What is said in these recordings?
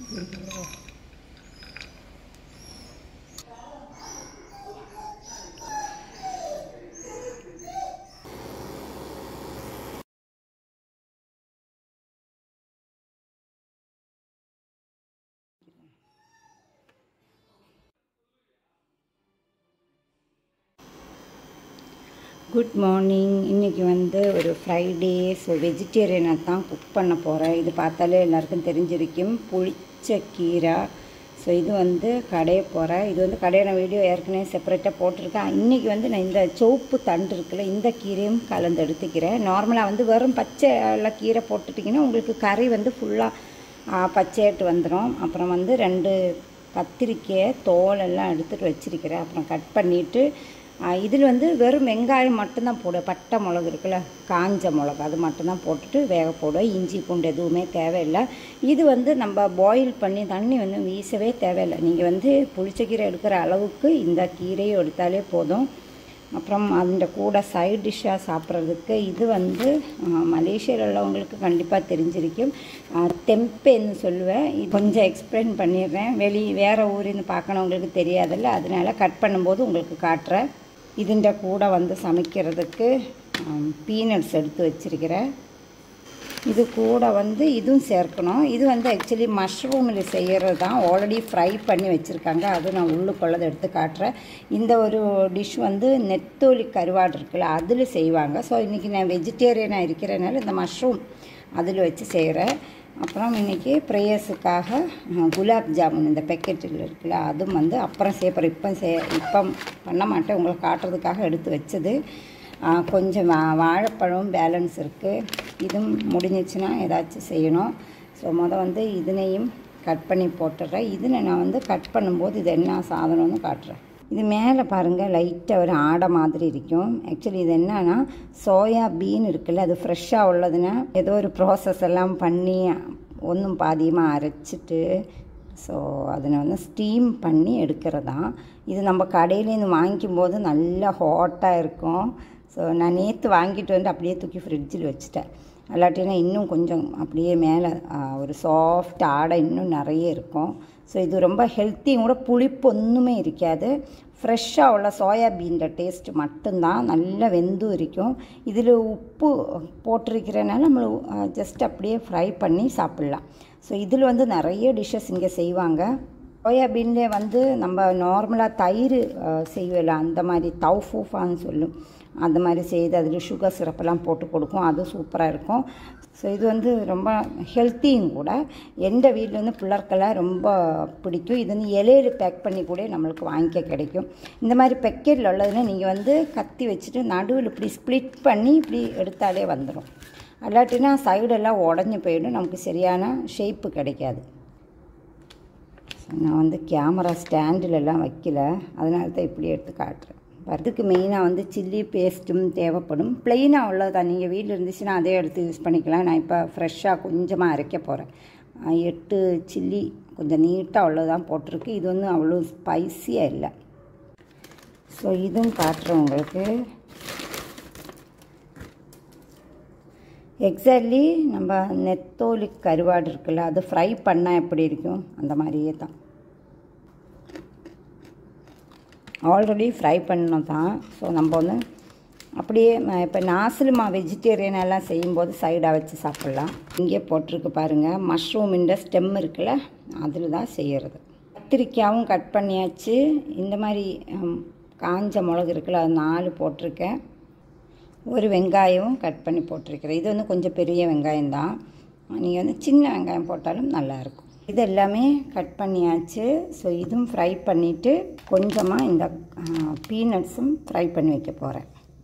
good morning இன்றைக்கி வந்து ஒரு ஃப்ரைடே ஸோ வெஜிடேரியனாக தான் குக் பண்ண போகிறேன் இது பார்த்தாலே எல்லாருக்கும் தெரிஞ்சிருக்கும் புளிச்ச கீரை ஸோ இது வந்து கடைய போகிறேன் இது வந்து கடையான வீடியோ ஏற்கனவே செப்பரேட்டாக போட்டிருக்கேன் இன்றைக்கி வந்து நான் இந்த சோப்பு தண்டு இருக்குல்ல இந்த கீரையும் கலந்து எடுத்துக்கிறேன் நார்மலாக வந்து வெறும் பச்சை எல்லாம் கீரை போட்டுட்டிங்கன்னா உங்களுக்கு கறி வந்து ஃபுல்லாக பச்சையாட்டு வந்துடும் அப்புறம் வந்து ரெண்டு கத்திரிக்காயை தோலெல்லாம் எடுத்துகிட்டு வச்சிருக்கிறேன் அப்புறம் கட் பண்ணிவிட்டு இதில் வந்து வெறும் வெங்காயம் மட்டும்தான் போடுவேன் பட்டை மிளகு இருக்குல்ல காஞ்ச மிளகு அது மட்டும்தான் போட்டுட்டு வேக போடுவேன் இஞ்சி பூண்டு எதுவுமே தேவையில்லை இது வந்து நம்ம பாயில் பண்ணி தண்ணி வந்து வீசவே தேவையில்லை நீங்கள் வந்து புளிச்சக்கீரை எடுக்கிற அளவுக்கு இந்த கீரையை எடுத்தாலே போதும் அப்புறம் அந்த கூட சைட் டிஷ்ஷாக சாப்பிட்றதுக்கு இது வந்து மலேசியாவில் உள்ளவங்களுக்கு கண்டிப்பாக தெரிஞ்சிருக்கும் தெம்பேன்னு சொல்லுவேன் இது கொஞ்சம் எக்ஸ்பிளைன் பண்ணிடுறேன் வெளி வேறு ஊரின்னு பார்க்கணவங்களுக்கு தெரியாதுல்ல அதனால் கட் பண்ணும்போது உங்களுக்கு காட்டுறேன் இதுன்ற கூட வந்து சமைக்கிறதுக்கு பீனட்ஸ் எடுத்து வச்சிருக்கிறேன் இது கூட வந்து இதுவும் சேர்க்கணும் இது வந்து ஆக்சுவலி மஷ்ரூமில் செய்கிறது தான் ஆல்ரெடி ஃப்ரை பண்ணி வச்சுருக்காங்க அது நான் உள்ளுக்குள்ளதை எடுத்து காட்டுறேன் இந்த ஒரு டிஷ் வந்து நெத்தோலி கருவாடு இருக்குல்ல அதில் செய்வாங்க ஸோ இன்றைக்கி நான் வெஜிடேரியனாக இருக்கிறனால இந்த மஷ்ரூம் அதில் வச்சு செய்கிறேன் அப்புறம் இன்றைக்கி ப்ரேயர்ஸுக்காக குலாப் ஜாமுன் இந்த பேக்கெட்டில் இருக்குல்ல அதுவும் வந்து அப்புறம் சேர்ப்பேன் இப்போ சே இப்போ பண்ண மாட்டேன் உங்களுக்கு காட்டுறதுக்காக எடுத்து வச்சது கொஞ்சம் வா வாழைப்பழம் பேலன்ஸ் இருக்குது இதுவும் முடிஞ்சிச்சுன்னா ஏதாச்சும் செய்யணும் ஸோ மொதல் வந்து இதனையும் கட் பண்ணி போட்டுடுறேன் இதில் நான் வந்து கட் பண்ணும்போது இது என்ன சாதனம்னு காட்டுறேன் இது மேலே பாருங்கள் லைட்டாக ஒரு ஆடை மாதிரி இருக்கும் ஆக்சுவலி இது என்னன்னா சோயா பீன் இருக்குல்ல அது ஃப்ரெஷ்ஷாக உள்ளதுன்னா ஏதோ ஒரு ப்ராசஸ் எல்லாம் பண்ணி ஒன்றும் பாதியமாக அரைச்சிட்டு ஸோ அதனை வந்து ஸ்டீம் பண்ணி எடுக்கிறதான் இது நம்ம கடையிலேருந்து வாங்கிக்கும் போது நல்லா ஹாட்டாக இருக்கும் ஸோ நான் நேற்று வாங்கிட்டு வந்து அப்படியே தூக்கி ஃப்ரிட்ஜில் வச்சுட்டேன் இல்லாட்டினா இன்னும் கொஞ்சம் அப்படியே மேலே ஒரு சாஃப்ட் ஆடை இன்னும் நிறைய இருக்கும் ஸோ இது ரொம்ப ஹெல்த்தியும் கூட புளிப்பு ஒன்றுமே இருக்காது ஃப்ரெஷ்ஷாக உள்ள சோயாபீன்ற டேஸ்ட் மட்டும்தான் நல்லா வெந்தும் இருக்கும் இதில் உப்பு போட்டிருக்கிறனால நம்ம ஜஸ்ட் அப்படியே ஃப்ரை பண்ணி சாப்பிட்லாம் ஸோ இதில் வந்து நிறைய டிஷ்ஷஸ் இங்கே செய்வாங்க சோயாபீன்லே வந்து நம்ம நார்மலாக தயிர் செய்வல அந்த மாதிரி தவுஃபூஃபான்னு சொல்லும் அந்த மாதிரி செய்து அதில் சுகர் சிரப்பெல்லாம் போட்டு கொடுக்கும் அது சூப்பராக இருக்கும் ஸோ இது வந்து ரொம்ப ஹெல்த்தியும் கூட எந்த வீட்டில் வந்து பிள்ளற்கெல்லாம் ரொம்ப பிடிக்கும் இது வந்து இலையில் பேக் பண்ணி கூட நம்மளுக்கு வாங்கிக்க கிடைக்கும் இந்த மாதிரி பெக்கெட்டில் உள்ளதுன்னா நீங்கள் வந்து கத்தி வச்சுட்டு நடுவில் இப்படி ஸ்ப்ளிட் பண்ணி இப்படி எடுத்தாலே வந்துடும் இல்லாட்டினா சைடெல்லாம் உடஞ்சி போயிடும் நமக்கு சரியான ஷேப்பு கிடைக்காது நான் வந்து கேமரா ஸ்டாண்டிலெல்லாம் வைக்கல அதனால தான் இப்படி எடுத்து காட்டுறேன் அதுக்கு மெயினாக வந்து சில்லி பேஸ்ட்டும் தேவைப்படும் ப்ளெயினாக உள்ளதான் நீங்கள் வீட்டில் இருந்துச்சுன்னா அதே எடுத்து யூஸ் பண்ணிக்கலாம் நான் இப்போ ஃப்ரெஷ்ஷாக கொஞ்சமாக அரைக்க போகிறேன் எட்டு சில்லி கொஞ்சம் நீட்டாக உள்ளதான் போட்டிருக்கு இது வந்து அவ்வளோ ஸ்பைஸியாக இல்லை ஸோ இதுவும் காட்டுறேன் உங்களுக்கு எக்ஸாக்ட்லி நம்ம நெத்தோலி கருவாடு இருக்குல்ல அது ஃப்ரை பண்ணால் எப்படி இருக்கும் அந்த மாதிரியே தான் ஆல்ரெடி ஃப்ரை பண்ணோம் தான் ஸோ நம்ம வந்து அப்படியே இப்போ நாசிலுமா வெஜிடேரியன் எல்லாம் செய்யும்போது சைடாக வச்சு சாப்பிட்லாம் இங்கே போட்டிருக்கு பாருங்கள் மஷ்ரூமின்ற ஸ்டெம் இருக்குல்ல அதில் தான் செய்கிறது கத்திரிக்காயும் கட் பண்ணியாச்சு இந்த மாதிரி காஞ்ச மிளகு இருக்குல்ல அது நாலு போட்டிருக்கேன் ஒரு வெங்காயம் கட் பண்ணி போட்டிருக்கிறேன் இது வந்து கொஞ்சம் பெரிய வெங்காயம் தான் நீங்கள் வந்து சின்ன வெங்காயம் போட்டாலும் நல்லாயிருக்கும் இது எல்லாமே கட் பண்ணியாச்சு ஸோ இதுவும் ஃப்ரை பண்ணிவிட்டு கொஞ்சமாக இந்த பீனட்ஸும் ஃப்ரை பண்ணி வைக்க போகிறேன்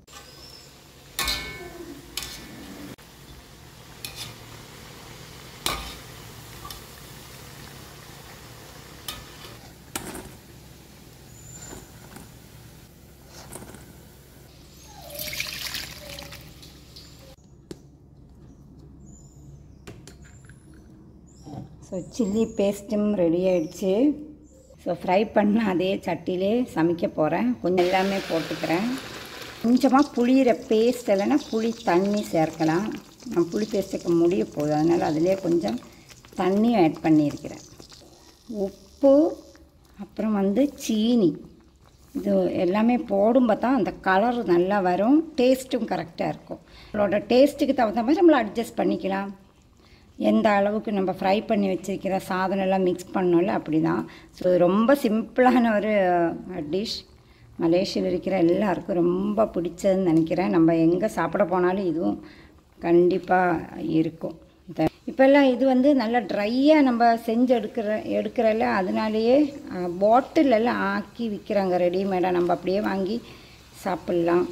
ஸோ சில்லி பேஸ்ட்டும் ரெடி ஆயிடுச்சு ஸோ ஃப்ரை பண்ண அதே சட்டியிலே சமைக்க போகிறேன் கொஞ்சம் எல்லாமே போட்டுக்கிறேன் கொஞ்சமாக புளியிற பேஸ்ட் இல்லைன்னா புளி தண்ணி சேர்க்கலாம் நான் புளி பேஸ்ட்டுக்கு முடிய போகுது அதனால் அதிலே கொஞ்சம் தண்ணியும் ஆட் பண்ணியிருக்கிறேன் உப்பு அப்புறம் வந்து சீனி இது எல்லாமே போடும்போது தான் அந்த கலர் நல்லா வரும் டேஸ்ட்டும் கரெக்டாக இருக்கும் நம்மளோட டேஸ்ட்டுக்கு தகுந்த மாதிரி நம்மளை அட்ஜஸ்ட் பண்ணிக்கலாம் எந்த அளவுக்கு நம்ம ஃப்ரை பண்ணி வச்சிருக்கிற சாதனம் எல்லாம் மிக்ஸ் பண்ணோம்ல அப்படி தான் ஸோ ரொம்ப சிம்பிளான ஒரு டிஷ் மலேசியாவில் இருக்கிற எல்லாருக்கும் ரொம்ப பிடிச்சதுன்னு நினைக்கிறேன் நம்ம எங்கே சாப்பிட போனாலும் இதுவும் கண்டிப்பாக இருக்கும் இந்த இப்போல்லாம் இது வந்து நல்லா ட்ரையாக நம்ம செஞ்சு எடுக்கிற எடுக்கிறல அதனாலேயே பாட்டில் எல்லாம் ஆக்கி விற்கிறாங்க ரெடிமேடாக நம்ம அப்படியே வாங்கி சாப்பிட்லாம்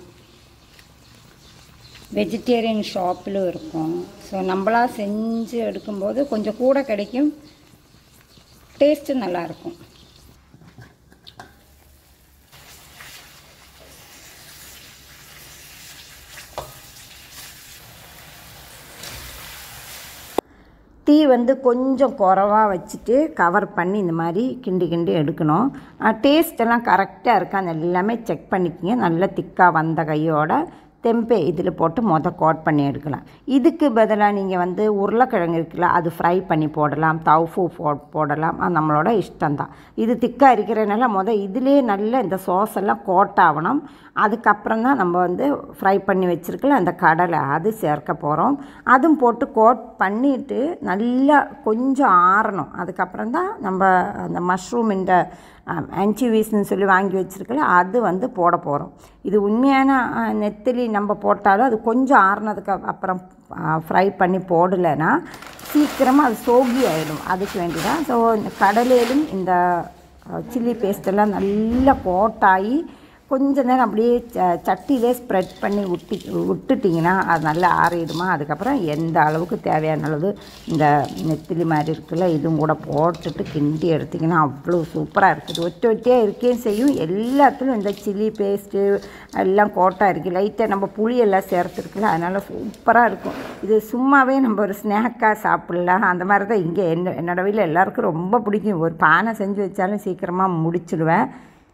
வெஜிடேரியன் ஷாப்பிலும் இருக்கும் ஸோ நம்மளா செஞ்சு எடுக்கும்போது கொஞ்சம் கூட கிடைக்கும் டேஸ்ட்டு நல்லாயிருக்கும் தீ வந்து கொஞ்சம் குறவாக வச்சுட்டு கவர் பண்ணி இந்த மாதிரி கிண்டி கிண்டி எடுக்கணும் டேஸ்ட் எல்லாம் கரெக்டாக இருக்கான்னு எல்லாமே செக் பண்ணிக்கிங்க நல்லா திக்காக வந்த கையோட தெம்பே இதில் போட்டு மொத கோட் பண்ணி எடுக்கலாம் இதுக்கு பதிலாக நீங்கள் வந்து உருளைக்கிழங்கு இருக்குல்ல அது ஃப்ரை பண்ணி போடலாம் தவுஃபு போ போடலாம் அது நம்மளோட இஷ்டம்தான் இது திக்காக இருக்கிறதுனால மொதல் இதிலே நல்ல இந்த சாஸ் எல்லாம் கோட் ஆகணும் அதுக்கப்புறம் தான் நம்ம வந்து ஃப்ரை பண்ணி வச்சுருக்கல அந்த கடலை அது சேர்க்க போகிறோம் அதுவும் போட்டு கோட் பண்ணிவிட்டு நல்லா கொஞ்சம் ஆறணும் அதுக்கப்புறம் தான் நம்ம அந்த மஷ்ரூம் இந்த ஆன்டிவீஸ்னு சொல்லி வாங்கி வச்சுருக்கல அது வந்து போட போகிறோம் இது உண்மையான நெத்திலி நம்ம போட்டாலும் அது கொஞ்சம் ஆறுனதுக்கு அப்புறம் ஃப்ரை பண்ணி போடலைன்னா சீக்கிரமாக அது சோகி ஆகிடும் அதுக்கு வேண்டி தான் ஸோ கடலையிலும் இந்த சில்லி பேஸ்டெல்லாம் நல்லா கோட்டாகி கொஞ்ச நேரம் அப்படியே ச சட்டியிலே ஸ்ப்ரெட் பண்ணி விட்டி விட்டுட்டிங்கன்னா அது நல்லா ஆறிடுமா அதுக்கப்புறம் எந்த அளவுக்கு தேவையான அளவு இந்த நெத்திலி மாதிரி இருக்குல்ல இதுவும் கூட போட்டுட்டு கிண்டி எடுத்திங்கன்னா அவ்வளோ சூப்பராக இருக்குது ஒட்டி ஒட்டியாக இருக்கேன்னு செய்யும் எல்லாத்துலையும் இந்த சில்லி பேஸ்ட்டு எல்லாம் கோட்டாக இருக்குது லைட்டாக நம்ம புளியெல்லாம் சேர்த்துருக்குல்ல அதனால் சூப்பராக இருக்கும் இது சும்மாவே நம்ம ஒரு ஸ்நாக்காக சாப்பிட்லாம் அந்த மாதிரி தான் இங்கே என்ன என்னோடய வீட்டில் எல்லாருக்கும் ரொம்ப பிடிக்கும் ஒரு பானை செஞ்சு வச்சாலும் சீக்கிரமாக முடிச்சிடுவேன்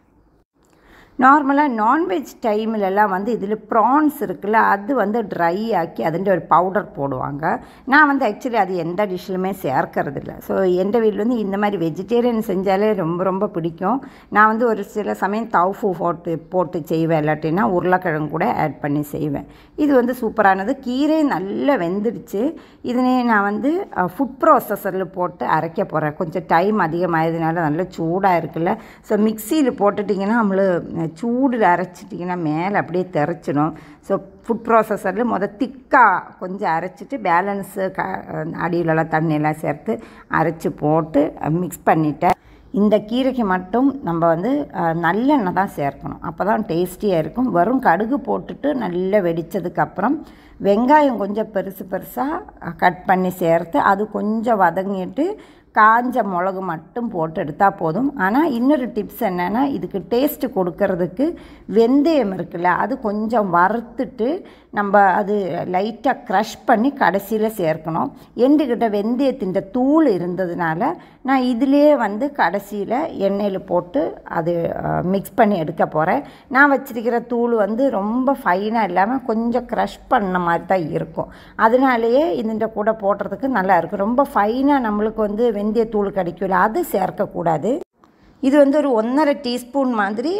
நார்மலாக நான்வெஜ் டைம்லலாம் வந்து இதில் ப்ரான்ஸ் இருக்குல்ல அது வந்து ட்ரை ஆக்கி அதிൻ്റെ ஒரு பவுடர் போடுவாங்க நான் வந்து ஆக்சுவலி அது எந்த டிஷ்ஷிலுமே சேர்க்கறது இல்லை ஸோ எந்த வீட்டில் வந்து இந்த மாதிரி வெஜிடேரியன் செஞ்சாலே ரொம்ப ரொம்ப பிடிக்கும் நான் வந்து ஒரு சில சமயம் தவுஃபு போட்டு போட்டு செய்வேன் இல்லாட்டினா உருளைக்கிழங்கு கூட ஆட் பண்ணி செய்வேன் இது வந்து சூப்பரானது கீரை நல்லா வெந்துடுச்சு இதனே நான் வந்து ஃபுட் ப்ராசஸரில் போட்டு அரைக்க போகிறேன் கொஞ்சம் டைம் அதிகமாயதுனால நல்லா சூடாக இருக்குல்ல ஸோ மிக்சியில் போட்டுட்டிங்கன்னா நம்மளு சூடில் அரைச்சிட்டிங்கன்னா மேலே அப்படியே தெரைச்சிடும் ஸோ ஃபுட் ப்ராசஸரில் மொதல் திக்காக கொஞ்சம் அரைச்சிட்டு பேலன்ஸு க அடியிலலாம் தண்ணியெல்லாம் சேர்த்து அரைச்சி போட்டு மிக்ஸ் பண்ணிட்டேன் இந்த கீரைக்கு மட்டும் நம்ம வந்து நல்லெண்ணெய் தான் சேர்க்கணும் அப்போ தான் டேஸ்டியாக இருக்கும் வெறும் கடுகு போட்டுட்டு நல்லா வெடித்ததுக்கப்புறம் வெங்காயம் கொஞ்சம் பெருசு பெருசாக கட் பண்ணி சேர்த்து அது கொஞ்சம் வதங்கிட்டு காஞ்ச மிளகு மட்டும் போட்டு எடுத்தால் போதும் ஆனால் இன்னொரு டிப்ஸ் என்னென்னா இதுக்கு டேஸ்ட்டு கொடுக்கறதுக்கு வெந்தயம் இருக்குல்ல அது கொஞ்சம் வறுத்துட்டு நம்ம அது லைட்டாக க்ரஷ் பண்ணி கடைசியில் சேர்க்கணும் என்கிட்ட வெந்தயத்தின் தூள் இருந்ததுனால நான் இதிலே வந்து கடைசியில் எண்ணெயில் போட்டு அது மிக்ஸ் பண்ணி எடுக்க போகிறேன் நான் வச்சிருக்கிற தூள் வந்து ரொம்ப ஃபைனாக இல்லாமல் கொஞ்சம் க்ரஷ் பண்ண மாதிரி தான் இருக்கும் அதனாலேயே இந்த கூட போடுறதுக்கு நல்லா இருக்கும் ரொம்ப ஃபைனாக நம்மளுக்கு வந்து வெந்தயத்தூள் கிடைக்கல அது சேர்க்கக்கூடாது இது வந்து ஒரு ஒன்றரை டீஸ்பூன் மாதிரி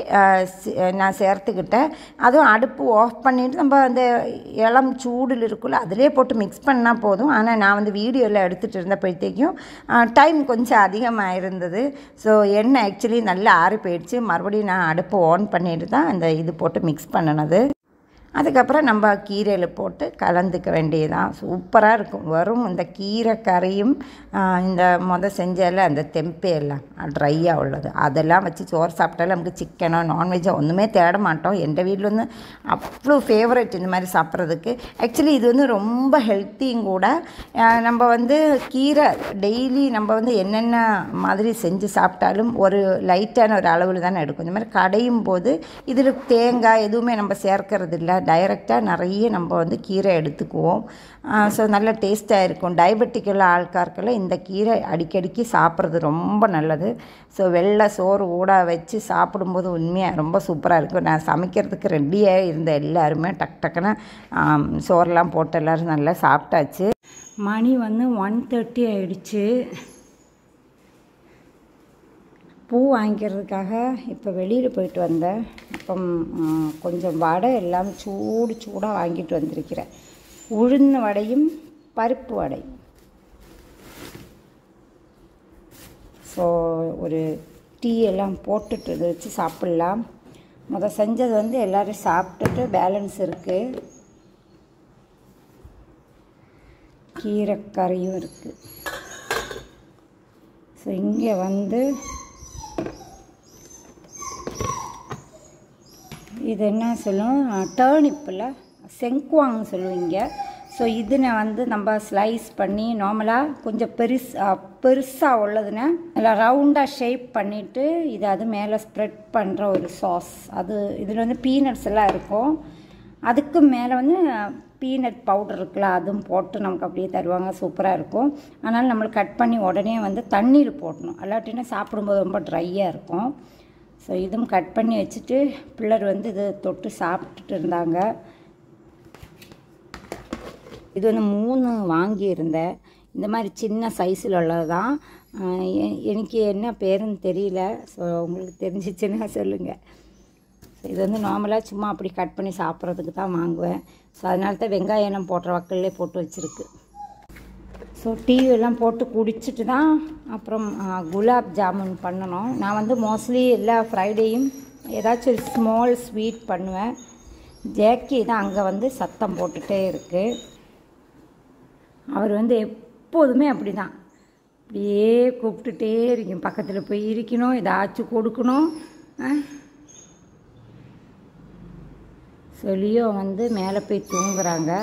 நான் சேர்த்துக்கிட்டேன் அதுவும் அடுப்பு ஆஃப் பண்ணிவிட்டு நம்ம அந்த இளம் சூடில் இருக்குல்ல அதிலே போட்டு மிக்ஸ் பண்ணால் போதும் ஆனால் நான் வந்து வீடியோவில் எடுத்துகிட்டு இருந்தப்போഴത്തേக்கும் டைம் கொஞ்சம் அதிகமாக இருந்தது ஸோ எண்ணெய் ஆக்சுவலி நல்லா ஆறி போயிடுச்சு மறுபடியும் நான் அடுப்பு ஆன் பண்ணிட்டு தான் அந்த இது போட்டு மிக்ஸ் பண்ணினது அதுக்கப்புறம் நம்ம கீரையில் போட்டு கலந்துக்க வேண்டியதான் சூப்பராக இருக்கும் வரும் இந்த கீரை கறியும் இந்த மொதல் செஞ்சால அந்த தெம்பே எல்லாம் ட்ரையாக உள்ளது அதெல்லாம் வச்சு சோறு சாப்பிட்டாலும் நமக்கு சிக்கனோ நான்வெஜ்ஜோ ஒன்றுமே தேட மாட்டோம் எங்கள் வீட்டில் வந்து அவ்வளோ ஃபேவரட் இந்த மாதிரி சாப்பிட்றதுக்கு ஆக்சுவலி இது வந்து ரொம்ப ஹெல்த்தியும் கூட நம்ம வந்து கீரை டெய்லி நம்ம வந்து என்னென்ன மாதிரி செஞ்சு சாப்பிட்டாலும் ஒரு லைட்டான ஒரு அளவில் தானே எடுக்கும் இந்த மாதிரி கடையும் போது இதில் தேங்காய் எதுவுமே நம்ம சேர்க்கறது இல்லை டைரெக்டாக நிறைய நம்ம வந்து கீரை எடுத்துக்குவோம் ஸோ நல்ல டேஸ்ட்டாக இருக்கும் டயபெட்டிக் உள்ள ஆൾക്കാർக்கெல்லாம் இந்த கீரை அடிக்கடிக்கு சாப்பிட்றது ரொம்ப நல்லது ஸோ வெள்ளை சோறு ஊட வச்சு சாப்பிடும்போது உண்மையாக ரொம்ப சூப்பராக இருக்கும் நான் சமைக்கிறதுக்கு ரெடியாக இருந்த எல்லாருமே டக் டக்குன்னு சோறெல்லாம் போட்டு எல்லோரும் நல்லா சாப்பிட்டாச்சு மணி வந்து ஒன் தேர்ட்டி ஆயிடுச்சு பூ வாங்கிக்கிறதுக்காக இப்போ வெளியில் போயிட்டு வந்தேன் இப்போ கொஞ்சம் வடை எல்லாம் சூடு சூடாக வாங்கிட்டு வந்திருக்கிறேன் உளுந்து வடையும் பருப்பு வடையும் ஸோ ஒரு டீ எல்லாம் போட்டுட்டு இதை வச்சு சாப்பிட்லாம் முத செஞ்சது வந்து எல்லோரும் சாப்பிட்டுட்டு பேலன்ஸ் இருக்குது கீரைக்கறியும் இருக்குது ஸோ இங்கே வந்து இது என்ன சொல்லுவோம் டேர்னிப்பில் செங்குவாங்க சொல்லுவீங்க ஸோ இதுனை வந்து நம்ம ஸ்லைஸ் பண்ணி நார்மலாக கொஞ்சம் பெருஸ் பெருசாக உள்ளதுன்னா நல்லா ரவுண்டாக ஷேப் பண்ணிவிட்டு இது அது மேலே ஸ்ப்ரெட் பண்ணுற ஒரு சாஸ் அது இதில் வந்து பீனட்ஸ் எல்லாம் இருக்கும் அதுக்கு மேலே வந்து பீனட் பவுடர் இருக்குல்ல அதுவும் போட்டு நமக்கு அப்படியே தருவாங்க சூப்பராக இருக்கும் அதனால் நம்மளுக்கு கட் பண்ணி உடனே வந்து தண்ணீர் போடணும் இல்லாட்டினா சாப்பிடும்போது ரொம்ப ட்ரையாக இருக்கும் ஸோ இதுவும் கட் பண்ணி வச்சுட்டு பிள்ளர் வந்து இது தொட்டு சாப்பிட்டுட்டு இருந்தாங்க இது வந்து மூணு வாங்கியிருந்தேன் இந்த மாதிரி சின்ன சைஸில் உள்ளது தான் எனக்கு என்ன பேருன்னு தெரியல ஸோ உங்களுக்கு தெரிஞ்சிச்சுன்னா சொல்லுங்கள் இது வந்து நார்மலாக சும்மா அப்படி கட் பண்ணி சாப்பிட்றதுக்கு தான் வாங்குவேன் ஸோ அதனால தான் வெங்காயம் போடுற வக்கல்லே போட்டு வச்சுருக்கு ஸோ டீ எல்லாம் போட்டு குடிச்சிட்டு தான் அப்புறம் குலாப் ஜாமுன் பண்ணணும் நான் வந்து மோஸ்ட்லி எல்லா ஃப்ரைடேயும் ஏதாச்சும் ஒரு ஸ்மால் ஸ்வீட் பண்ணுவேன் ஜேக்கி தான் அங்கே வந்து சத்தம் போட்டுகிட்டே இருக்குது அவர் வந்து எப்போதுமே அப்படி தான் அப்படியே கூப்பிட்டுட்டே இருக்கும் பக்கத்தில் போய் இருக்கணும் ஏதாச்சும் கொடுக்கணும் சொல்லியோ வந்து மேலே போய் தூங்குறாங்க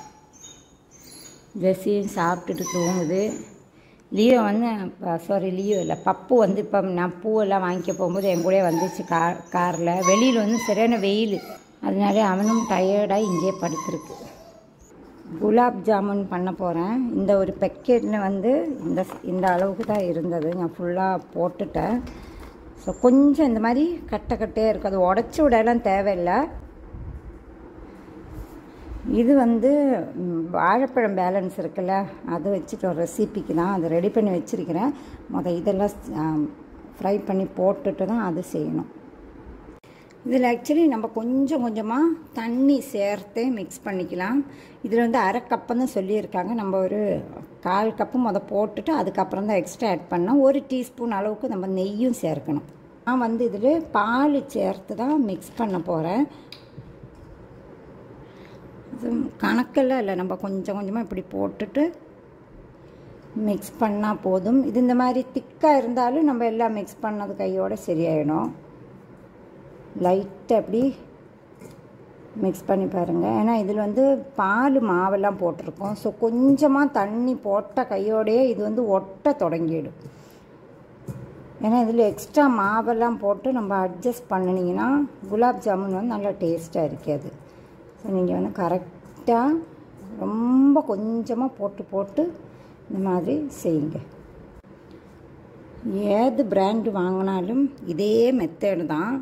ஜெஸ்ஸியும் சாப்பிட்டுட்டு தூங்குது லியோ வந்து சாரி லியோ இல்லை பப்பு வந்து இப்போ நான் பூவெல்லாம் வாங்கிக்க போகும்போது என் கூட வந்துச்சு கார் காரில் வெளியில் வந்து சரியான வெயில் அதனால அவனும் டயர்டாக இங்கேயே படுத்துருக்கு குலாப் ஜாமுன் பண்ண போகிறேன் இந்த ஒரு பெக்கெட்டில் வந்து இந்த இந்த அளவுக்கு தான் இருந்தது நான் ஃபுல்லாக போட்டுட்டேன் ஸோ கொஞ்சம் இந்த மாதிரி கட்டை கட்டையாக இருக்குது அது உடச்சி விடலாம் தேவையில்லை இது வந்து வாழைப்பழம் பேலன்ஸ் இருக்குல்ல அது வச்சுட்டு ஒரு ரெசிபிக்கு தான் அதை ரெடி பண்ணி வச்சுருக்கிறேன் மொதல் இதெல்லாம் ஃப்ரை பண்ணி போட்டுட்டு தான் அது செய்யணும் இதில் ஆக்சுவலி நம்ம கொஞ்சம் கொஞ்சமாக தண்ணி சேர்த்தே மிக்ஸ் பண்ணிக்கலாம் இதில் வந்து அரை கப்புன்னு சொல்லியிருக்காங்க நம்ம ஒரு கால் கப்பு முத போட்டுட்டு அதுக்கப்புறம் தான் எக்ஸ்ட்ரா ஆட் பண்ணோம் ஒரு டீஸ்பூன் அளவுக்கு நம்ம நெய்யும் சேர்க்கணும் நான் வந்து இதில் பால் சேர்த்து தான் மிக்ஸ் பண்ண போகிறேன் இது கணக்கெல்லாம் இல்லை நம்ம கொஞ்சம் கொஞ்சமாக இப்படி போட்டுட்டு மிக்ஸ் பண்ணால் போதும் இது இந்த மாதிரி திக்காக இருந்தாலும் நம்ம எல்லாம் மிக்ஸ் பண்ணது கையோடு சரியாயிடும் லைட்டாக அப்படி மிக்ஸ் பண்ணி பாருங்கள் ஏன்னா இதில் வந்து பால் மாவெல்லாம் போட்டிருக்கோம் ஸோ கொஞ்சமாக தண்ணி போட்ட கையோடையே இது வந்து ஒட்ட தொடங்கிடும் ஏன்னா இதில் எக்ஸ்ட்ரா மாவெல்லாம் போட்டு நம்ம அட்ஜஸ்ட் பண்ணினீங்கன்னா குலாப் ஜாமுன் வந்து நல்லா டேஸ்ட்டாக இருக்காது ஸோ நீங்கள் வந்து கரெக்டாக ரொம்ப கொஞ்சமாக போட்டு போட்டு இந்த மாதிரி செய்யுங்க ஏது பிராண்டு வாங்கினாலும் இதே மெத்தேடு தான்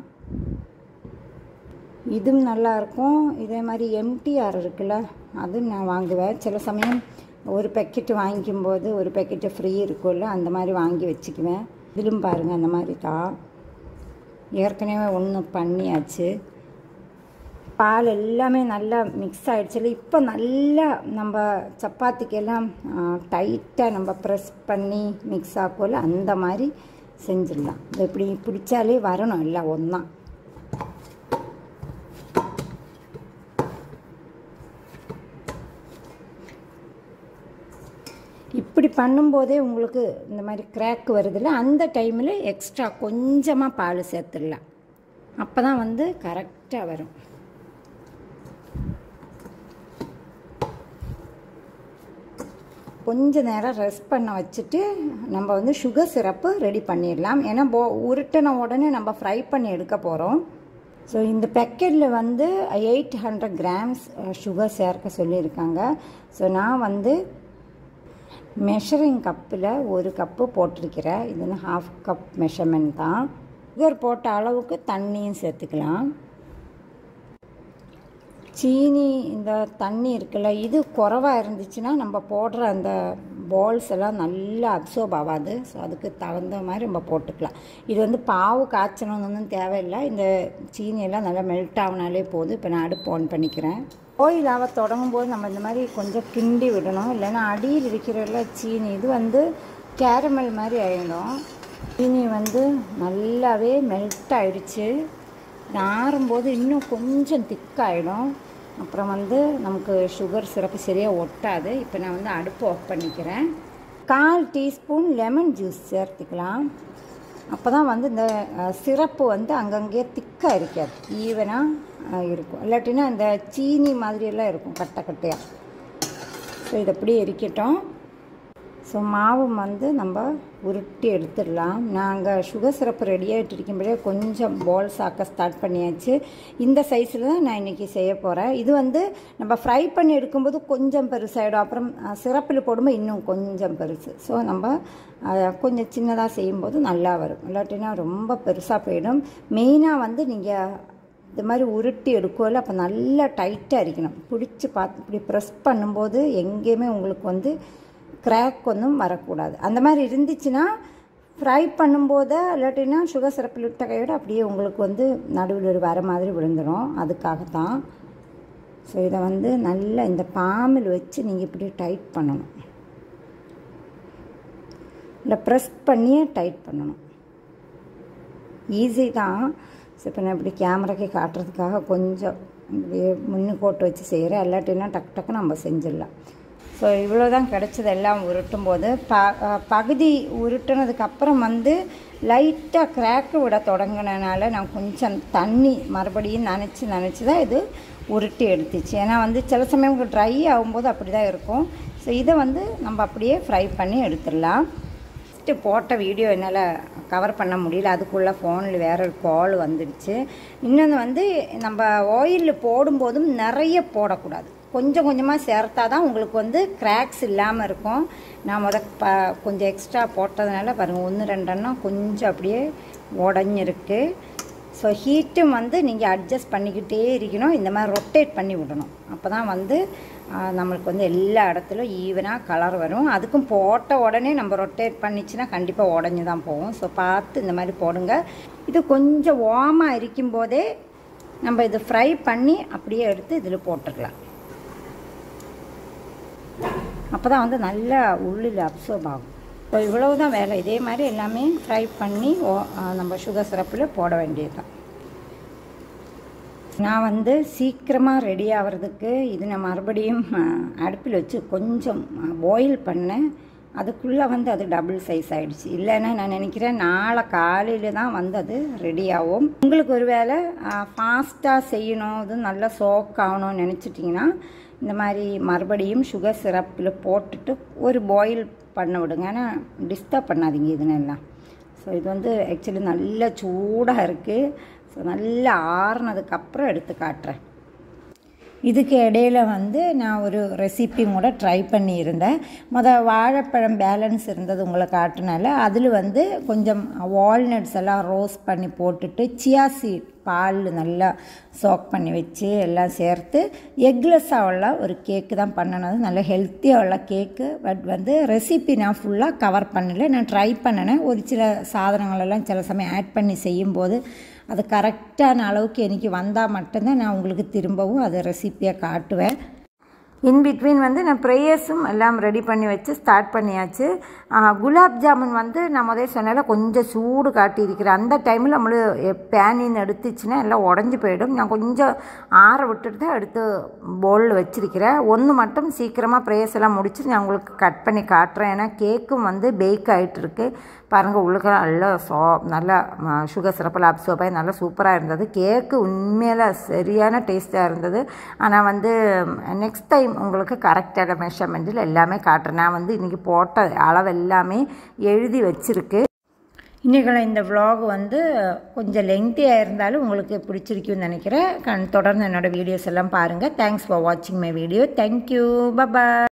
இதுவும் நல்லாயிருக்கும் இதே மாதிரி எம்டிஆர் இருக்குல்ல அதுவும் நான் வாங்குவேன் சில சமயம் ஒரு பேக்கெட்டு வாங்கிக்கும்போது ஒரு பேக்கெட்டு ஃப்ரீ இருக்கும்ல அந்த மாதிரி வாங்கி வச்சுக்குவேன் இதிலும் பாருங்கள் அந்த மாதிரி தான் ஏற்கனவே ஒன்று பண்ணியாச்சு பால் எல்லாமே நல்லா மிக்ஸ் ஆகிடுச்சுல இப்போ நல்லா நம்ம சப்பாத்திக்கெல்லாம் டைட்டாக நம்ம ப்ரெஸ் பண்ணி மிக்ஸ் ஆக்கும்ல அந்த மாதிரி செஞ்சிடலாம் இது இப்படி பிடிச்சாலே வரணும் எல்லாம் ஒன்றா இப்படி பண்ணும்போதே உங்களுக்கு இந்த மாதிரி கிராக் வருதில்ல அந்த டைமில் எக்ஸ்ட்ரா கொஞ்சமாக பால் சேர்த்துடலாம் அப்போ தான் வந்து கரெக்டாக வரும் கொஞ்ச நேரம் ரெஸ்ட் பண்ண வச்சுட்டு நம்ம வந்து சுகர் சிரப்பு ரெடி பண்ணிடலாம் ஏன்னா போ உருட்டின உடனே நம்ம ஃப்ரை பண்ணி எடுக்க போகிறோம் ஸோ இந்த பேக்கெட்டில் வந்து எயிட் ஹண்ட்ரட் கிராம்ஸ் சுகர் சேர்க்க சொல்லியிருக்காங்க ஸோ நான் வந்து மெஷரிங் கப்பில் ஒரு கப்பு போட்டிருக்கிறேன் இது வந்து ஹாஃப் கப் மெஷர்மெண்ட் தான் சுகர் போட்ட அளவுக்கு தண்ணியும் சேர்த்துக்கலாம் சீனி இந்த தண்ணி இருக்குல்ல இது குறவாக இருந்துச்சுன்னா நம்ம போடுற அந்த பால்ஸ் எல்லாம் நல்லா அப்சர்வ் ஆகாது ஸோ அதுக்கு தகுந்த மாதிரி நம்ம போட்டுக்கலாம் இது வந்து பாவு காய்ச்சணும்னு தேவையில்லை இந்த சீனியெல்லாம் நல்லா மெல்ட் ஆகினாலே போதும் இப்போ நான் அடுப்பு ஆன் பண்ணிக்கிறேன் ஆயில் ஆக தொடங்கும் போது நம்ம இந்த மாதிரி கொஞ்சம் கிண்டி விடணும் இல்லைன்னா அடியில் இருக்கிற சீனி இது வந்து கேரமல் மாதிரி ஆகிடும் சீனி வந்து நல்லாவே மெல்ட் ஆயிடுச்சு ஆறும்போது இன்னும் கொஞ்சம் திக்காயிடும் அப்புறம் வந்து நமக்கு சுகர் சிரப்பு சரியாக ஒட்டாது இப்போ நான் வந்து அடுப்பு ஆஃப் பண்ணிக்கிறேன் கால் டீஸ்பூன் லெமன் ஜூஸ் சேர்த்துக்கலாம் அப்போ தான் வந்து இந்த சிரப்பு வந்து அங்கங்கே திக்காக இருக்காது ஈவனாக இருக்கும் இல்லாட்டினா இந்த சீனி மாதிரியெல்லாம் இருக்கும் கட்டை கட்டையாக ஸோ இது அப்படியே இருக்கட்டும் ஸோ மாவு வந்து நம்ம உருட்டி எடுத்துடலாம் நாங்கள் சுகர் சிரப்பு ரெடி ஆகிட்டு இருக்கும்போதே கொஞ்சம் பால்ஸ் ஆக்க ஸ்டார்ட் பண்ணியாச்சு இந்த சைஸில் தான் நான் இன்றைக்கி செய்ய போகிறேன் இது வந்து நம்ம ஃப்ரை பண்ணி எடுக்கும்போது கொஞ்சம் பெருசாகிடும் அப்புறம் சிரப்பில் போடும்போது இன்னும் கொஞ்சம் பெருசு ஸோ நம்ம கொஞ்சம் சின்னதாக செய்யும்போது நல்லா வரும் இல்லாட்டினா ரொம்ப பெருசாக போயிடும் மெயினாக வந்து நீங்கள் இந்த மாதிரி உருட்டி எடுக்கல அப்போ நல்லா டைட்டாக இருக்கணும் பிடிச்சி பார்த்து இப்படி ப்ரெஸ் பண்ணும்போது எங்கேயுமே உங்களுக்கு வந்து கிராக் ஒன்றும் வரக்கூடாது அந்த மாதிரி இருந்துச்சுன்னா ஃப்ரை பண்ணும்போது இல்லாட்டினா சுகர் சிரப்பில் விட்ட கையோட அப்படியே உங்களுக்கு வந்து நடுவில் வர மாதிரி விழுந்துடும் அதுக்காகத்தான் ஸோ இதை வந்து நல்லா இந்த பாம்பில் வச்சு நீங்கள் இப்படி டைட் பண்ணணும் இல்லை ப்ரெஸ் பண்ணியே டைட் பண்ணணும் ஈஸி தான் ஸோ இப்போ நான் இப்படி கேமராக்கே காட்டுறதுக்காக கொஞ்சம் இப்படியே முன்னுக்கோட்டு வச்சு செய்கிறேன் இல்லாட்டினா டக்கு டக்கு நம்ம செஞ்சிடலாம் ஸோ இவ்வளோ தான் கிடச்சது எல்லாம் உருட்டும் போது ப பகுதி உருட்டுனதுக்கப்புறம் வந்து லைட்டாக கிராக்கு விட தொடங்கினால நான் கொஞ்சம் தண்ணி மறுபடியும் நினச்சி நினச்சி தான் இது உருட்டி எடுத்துச்சு ஏன்னா வந்து சில சமயம் ட்ரை ஆகும்போது அப்படி தான் இருக்கும் ஸோ இதை வந்து நம்ம அப்படியே ஃப்ரை பண்ணி எடுத்துடலாம் ஃபஸ்ட்டு போட்ட வீடியோ என்னால் கவர் பண்ண முடியல அதுக்குள்ளே ஃபோனில் வேற ஒரு கால் வந்துடுச்சு இன்னொன்று வந்து நம்ம ஆயிலில் போடும்போதும் நிறைய போடக்கூடாது கொஞ்சம் கொஞ்சமாக சேர்த்தா தான் உங்களுக்கு வந்து கிராக்ஸ் இல்லாமல் இருக்கும் நான் முத ப கொஞ்சம் எக்ஸ்ட்ரா போட்டதுனால பாருங்கள் ஒன்று ரெண்டெண்ணம் கொஞ்சம் அப்படியே உடஞ்சிருக்கு ஸோ ஹீட்டும் வந்து நீங்கள் அட்ஜஸ்ட் பண்ணிக்கிட்டே இருக்கணும் இந்த மாதிரி ரொட்டேட் பண்ணி விடணும் அப்போ தான் வந்து நம்மளுக்கு வந்து எல்லா இடத்துலையும் ஈவனாக கலர் வரும் அதுக்கும் போட்ட உடனே நம்ம ரொட்டேட் பண்ணிச்சுன்னா கண்டிப்பாக உடஞ்சி தான் போகும் ஸோ பார்த்து இந்த மாதிரி போடுங்க இது கொஞ்சம் வார்மாக இருக்கும்போதே நம்ம இது ஃப்ரை பண்ணி அப்படியே எடுத்து இதில் போட்டுக்கலாம் அப்போ தான் வந்து நல்லா உள்ளில் அப்சர்வ் ஆகும் ஸோ இவ்வளவு தான் வேலை இதே மாதிரி எல்லாமே ஃப்ரை பண்ணி நம்ம சுகர் சிரப்பில் போட வேண்டியது தான் நான் வந்து சீக்கிரமாக ரெடி ஆகிறதுக்கு இது நான் மறுபடியும் அடுப்பில் வச்சு கொஞ்சம் பாயில் பண்ணேன் அதுக்குள்ளே வந்து அது டபுள் சைஸ் ஆகிடுச்சு இல்லைன்னா நான் நினைக்கிறேன் நாளை காலையில் தான் வந்து அது ரெடி ஆகும் உங்களுக்கு ஒரு வேளை ஃபாஸ்ட்டாக செய்யணும் இது நல்லா சோக் ஆகணும்னு நினச்சிட்டிங்கன்னா இந்த மாதிரி மறுபடியும் சுகர் சிரப்பில் போட்டுட்டு ஒரு பாயில் பண்ண விடுங்க ஆனால் டிஸ்டர்ப் பண்ணாதீங்க இதுனெல்லாம் ஸோ இது வந்து ஆக்சுவலி நல்ல சூடாக இருக்குது ஸோ நல்லா ஆறுனதுக்கப்புறம் எடுத்து காட்டுறேன் இதுக்கு இடையில் வந்து நான் ஒரு ரெசிபி கூட ட்ரை பண்ணியிருந்தேன் முத வாழைப்பழம் பேலன்ஸ் இருந்தது உங்களை காட்டுனால அதில் வந்து கொஞ்சம் வால்நட்ஸ் எல்லாம் ரோஸ்ட் பண்ணி போட்டுட்டு சியா சீட் பால் நல்லா சோக் பண்ணி வச்சு எல்லாம் சேர்த்து எக்லெஸ்ஸாக உள்ள ஒரு கேக்கு தான் பண்ணினது நல்ல ஹெல்த்தியாக உள்ள கேக்கு பட் வந்து ரெசிபி நான் ஃபுல்லாக கவர் பண்ணல நான் ட்ரை பண்ணினேன் ஒரு சில சாதனங்களெல்லாம் சில சமயம் ஆட் பண்ணி செய்யும்போது அது கரெக்டான அளவுக்கு எனக்கு வந்தால் மட்டும்தான் நான் உங்களுக்கு திரும்பவும் அதை ரெசிப்பியாக காட்டுவேன் இன் பிட்வீன் வந்து நான் ப்ரேயர்ஸும் எல்லாம் ரெடி பண்ணி வச்சு ஸ்டார்ட் பண்ணியாச்சு குலாப் ஜாமுன் வந்து நான் முதல் சொன்னால கொஞ்சம் சூடு காட்டியிருக்கிறேன் அந்த டைமில் நம்மளு பேனின் எடுத்துச்சுன்னா எல்லாம் உடஞ்சி போயிடும் நான் கொஞ்சம் ஆற விட்டுட்டு தான் எடுத்து பவுலில் வச்சுருக்கிறேன் ஒன்று மட்டும் சீக்கிரமாக ப்ரேயர்ஸ் எல்லாம் முடிச்சுட்டு நான் உங்களுக்கு கட் பண்ணி காட்டுறேன் ஏன்னா கேக்கும் வந்து பேக் ஆகிட்டு இருக்கு பாருங்கள் உள்ளுக்க நல்லா சா நல்லா சுகர் சிரப்பில் அப்சர்வ் ஆகி நல்லா சூப்பராக இருந்தது கேக்கு உண்மையில் சரியான டேஸ்ட்டாக இருந்தது ஆனால் வந்து நெக்ஸ்ட் டைம் உங்களுக்கு கரெக்டான மெஷர்மெண்ட்டில் எல்லாமே காட்டுறேன் நான் வந்து இன்றைக்கி போட்ட அளவு எல்லாமே எழுதி வச்சுருக்கு இன்றைக்கி இந்த விலாக் வந்து கொஞ்சம் லெங்க்த்தியாக இருந்தாலும் உங்களுக்கு பிடிச்சிருக்குன்னு நினைக்கிறேன் கண் தொடர்ந்து என்னோடய வீடியோஸ் எல்லாம் பாருங்கள் தேங்க்ஸ் ஃபார் வாட்சிங் மை வீடியோ தேங்க்யூ பபாய்